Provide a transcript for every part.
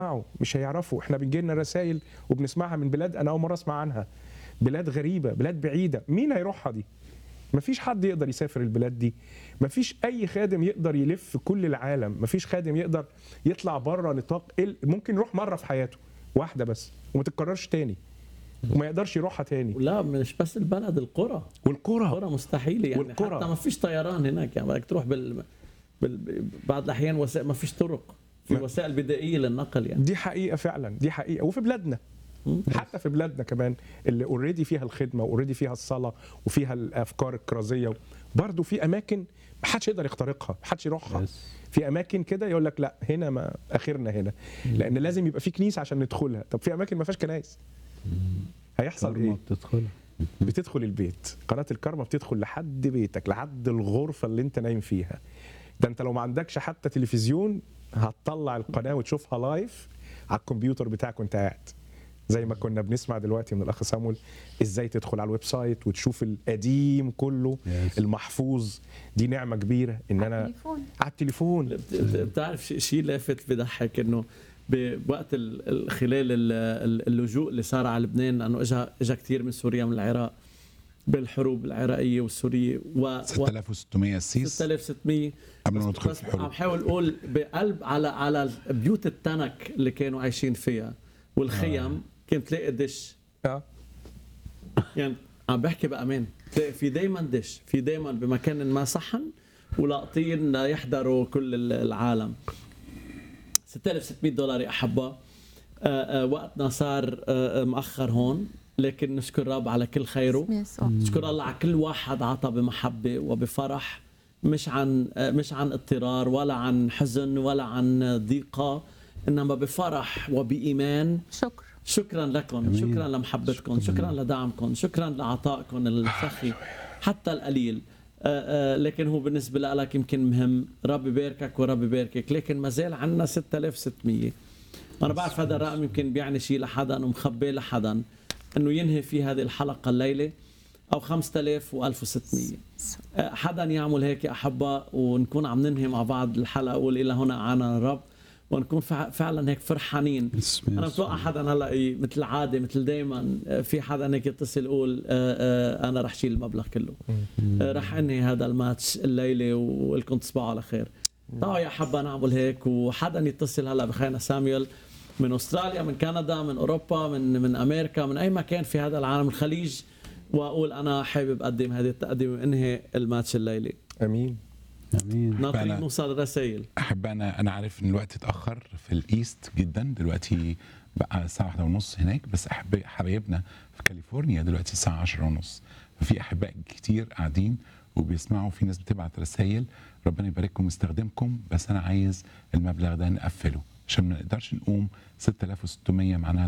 يسمعوا مش هيعرفوا احنا بيجي لنا رسائل وبنسمعها من بلاد انا اول مره اسمع عنها بلاد غريبه بلاد بعيده مين هيروحها دي مفيش حد يقدر يسافر البلاد دي مفيش اي خادم يقدر يلف كل العالم مفيش خادم يقدر يطلع بره نطاق ال- ممكن يروح مره في حياته واحده بس وما تتكررش تاني وما يقدرش يروحها تاني لا مش بس البلد القرى والقرى القرى مستحيل يعني والقرى. حتى ما فيش طيران هناك يعني بدك تروح بال, بال... بعض الاحيان وسائل ما فيش طرق في ما- وسائل بدائيه للنقل يعني دي حقيقه فعلا دي حقيقه وفي بلادنا مم. حتى في بلادنا كمان اللي اوريدي فيها الخدمه واوريدي فيها الصلاه وفيها الافكار الكرازيه برضه في اماكن ما حدش يقدر يخترقها ما حدش يروحها في اماكن كده يقول لك لا هنا ما اخرنا هنا لان لازم يبقى في كنيسه عشان ندخلها طب في اماكن ما فيهاش كنايس هيحصل كارما ايه بتدخلها بتدخل البيت قناه الكارما بتدخل لحد بيتك لحد الغرفه اللي انت نايم فيها ده انت لو ما عندكش حتى تلفزيون هتطلع القناه وتشوفها لايف على الكمبيوتر بتاعك وانت قاعد زي ما كنا بنسمع دلوقتي من الاخ سامول ازاي تدخل على الويب سايت وتشوف القديم كله Yes. المحفوظ دي نعمه كبيره ان انا تليفون على التليفون بت- بت- بتعرف شيء- شيء لافت بضحك انه بوقت ال- ال- خلال ال- ال- اللجوء اللي صار على لبنان لانه اجى اجى كثير من سوريا من العراق بالحروب العراقيه والسوريه و, و 6600 سيس 6600 قبل ما بس- ندخل بس في الحروب عم حاول اقول بقلب على على بيوت التنك اللي كانوا عايشين فيها والخيم كنت تلاقي دش اه يعني عم بحكي بامان تلاقي في دائما دش في دائما بمكان ما صحن ولاقطين يحضروا كل ال- العالم 6600 دولار يا احبه آه، آه، وقتنا صار آه، آه، مأخر هون لكن نشكر الرب على كل خيره باسم يسوع نشكر الله على كل واحد عطى بمحبة وبفرح مش عن مش عن اضطرار ولا عن حزن ولا عن ضيقة إنما بفرح وبإيمان شكر شكرا لكم أمين. شكرا لمحبتكم شكرا لدعمكم شكرا لعطائكم السخي حتى القليل آه، آه، لكن هو بالنسبة لك يمكن مهم رب يباركك ورب يباركك لكن ما زال عندنا 6600 أنا بعرف هذا الرقم يمكن بيعني شيء لحدا ومخبيه لحدا إنه ينهي في هذه الحلقة الليلة أو 5000 و1600 حدا يعمل هيك يا أحبة ونكون عم ننهي مع بعض الحلقة وقول إلى هنا عنا الرب ونكون فع- فعلا هيك فرحانين باسم انا يسوع. متوقع حدا هلا ي- مثل العاده مثل دائما في حدا هيك يتصل يقول آه، آه، انا رح شيل المبلغ كله آه، رح انهي هذا الماتش الليله ولكم تصبحوا على خير تعالوا يا حبا نعمل هيك وحدا يتصل هلا بخينا ساميول من استراليا من كندا من اوروبا من من امريكا من اي مكان في هذا العالم الخليج واقول انا حابب اقدم هذه التقدمه وانهي الماتش الليله امين امين ناطرين فأنا- نوصل الرسائل احب انا انا عارف ان الوقت اتاخر في الايست جدا دلوقتي بقى الساعه واحدة ونص هناك بس احب حبايبنا في كاليفورنيا دلوقتي الساعه عشرة ونص ففي احباء كتير قاعدين وبيسمعوا في ناس بتبعت رسائل ربنا يبارككم ويستخدمكم بس انا عايز المبلغ ده نقفله عشان ما نقدرش نقوم 6600 معناها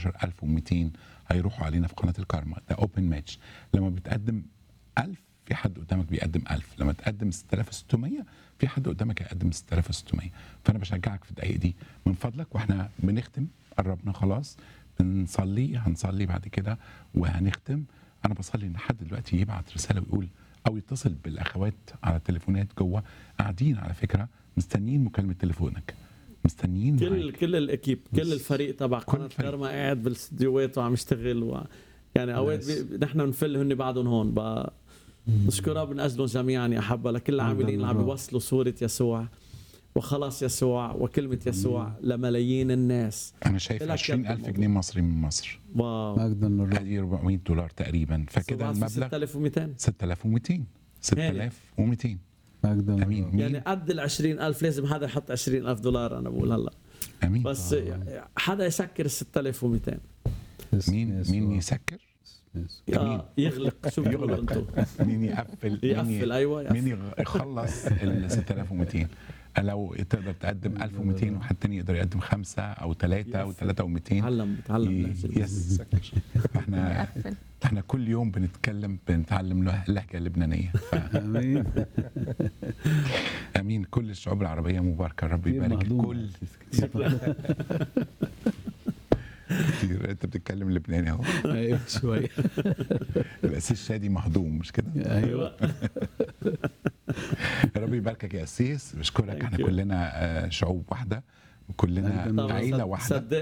13200 هيروحوا علينا في قناه الكارما ده اوبن ماتش لما بتقدم 1000 في حد قدامك بيقدم 1000 لما تقدم 6600 في حد قدامك هيقدم 6600 فانا بشجعك في الدقائق دي من فضلك واحنا بنختم قربنا خلاص بنصلي هنصلي بعد كده وهنختم انا بصلي ان حد دلوقتي يبعت رساله ويقول او يتصل بالاخوات على التليفونات جوه قاعدين على فكره مستنيين مكالمه تليفونك مستنيين كل معاك. كل الاكيب كل الفريق تبع كل قناه الفريق. كرما قاعد بالاستديوهات وعم يشتغل و... يعني اوقات Yes. بي... نحن بنفل هن بعدهم هون ب... نشكر رب من اجلهم جميعا يا حبه لكل العاملين اللي عم الرب. بيوصلوا صوره يسوع وخلاص يسوع وكلمه يسوع لملايين الناس انا شايف إلك 20000 الموضوع. جنيه مصري من مصر واو مجدا للرب ادي 400 دولار تقريبا فكده المبلغ 6200 6200 6200 مجدا امين للرب مين يعني قد ال 20000 لازم حدا يحط 20000 دولار انا بقول هلا امين بس حدا يسكر ال 6200 باسم مين يسوع. مين يسكر باسم يسوع. أمين. آه يغلق شو بتقولوا انتم مين يقفل يقفل مين, ايوه يقفل. مين يخلص ال 6200 لو تقدر تقدم 1200 وحد تاني يقدر يقدم خمسه او ثلاثه او ثلاثه و200 تعلم بتعلم اللهجة. يس احنا يقفل احنا كل يوم بنتكلم بنتعلم له- اللهجه اللبنانيه ف- امين امين كل الشعوب العربيه مباركه رب كتير يبارك مهضوم. كل كتير انت بتتكلم لبناني اهو ايوه شويه الاسيس شادي مهضوم مش كده ايوه ربي يباركك يا اسيس بشكرك Thank احنا you. كلنا آه، شعوب واحده كلنا طبعاً. عيله واحده صدق